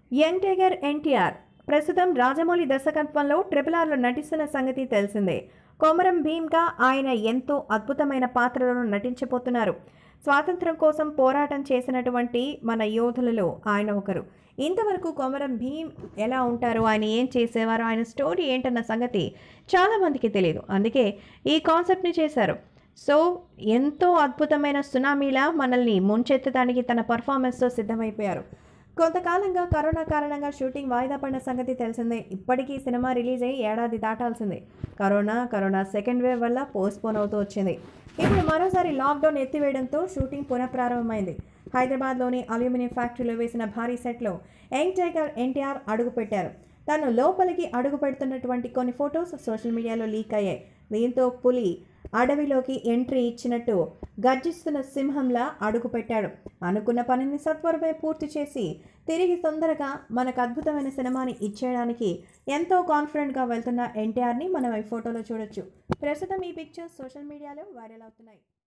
young tiger NTR ప్రస్తుతం రాజమౌళి దర్శకత్వంలో triple ఆర్లో నటిస్తున్న సంగతి తెలిసిందే కొమరం భీమ్గా ఆయన ఎంతో అద్భుతమైన పాత్రలను నటించబోతున్నారు స్వాతంత్రం కోసం పోరాటం చేసినటువంటి మన యోధులలో ఆయన ఒకరు ఇంతవరకు కొమరం భీమ్ ఎలా ఉంటారు ఆయన ఏం చేసేవారు ఆయన స్టోరీ ఏంటన్న సంగతి చాలామందికి తెలియదు అందుకే ఈ కాన్సెప్ట్ని చేశారు సో ఎంతో అద్భుతమైన సునామీలా మనల్ని ముంచెత్తడానికి తన పర్ఫార్మెన్స్తో సిద్ధమైపోయారు కొంతకాలంగా కరోనా కారణంగా షూటింగ్ వాయిదా పడిన సంగతి తెలిసిందే ఇప్పటికీ సినిమా రిలీజ్ అయ్యి ఏడాది దాటాల్సిందే కరోనా కరోనా సెకండ్ వేవ్ వల్ల పోస్ట్పోన్ అవుతూ వచ్చింది ఇప్పుడు మరోసారి లాక్డౌన్ ఎత్తివేయడంతో షూటింగ్ పునఃప్రారంభమైంది హైదరాబాద్లోని అల్యూమినియం ఫ్యాక్టరీలో వేసిన భారీ సెట్లో యంగ్ టైగర్ ఎన్టీఆర్ అడుగుపెట్టారు తను లోపలికి అడుగు పెడుతున్నటువంటి కొన్ని ఫొటోస్ సోషల్ మీడియాలో లీక్ అయ్యాయి దీంతో పులి అడవిలోకి ఎంట్రీ ఇచ్చినట్టు గర్జిస్తున్న సింహంలా అడుగుపెట్టాడు అనుకున్న పనిని సత్వరమే పూర్తి చేసి తిరిగి తొందరగా మనకు అద్భుతమైన సినిమాని ఇచ్చేయడానికి ఎంతో కాన్ఫిడెంట్గా వెళ్తున్న ఎన్టీఆర్ని మనం ఈ ఫోటోలో చూడొచ్చు ప్రస్తుతం ఈ పిక్చర్స్ సోషల్ మీడియాలో వైరల్ అవుతున్నాయి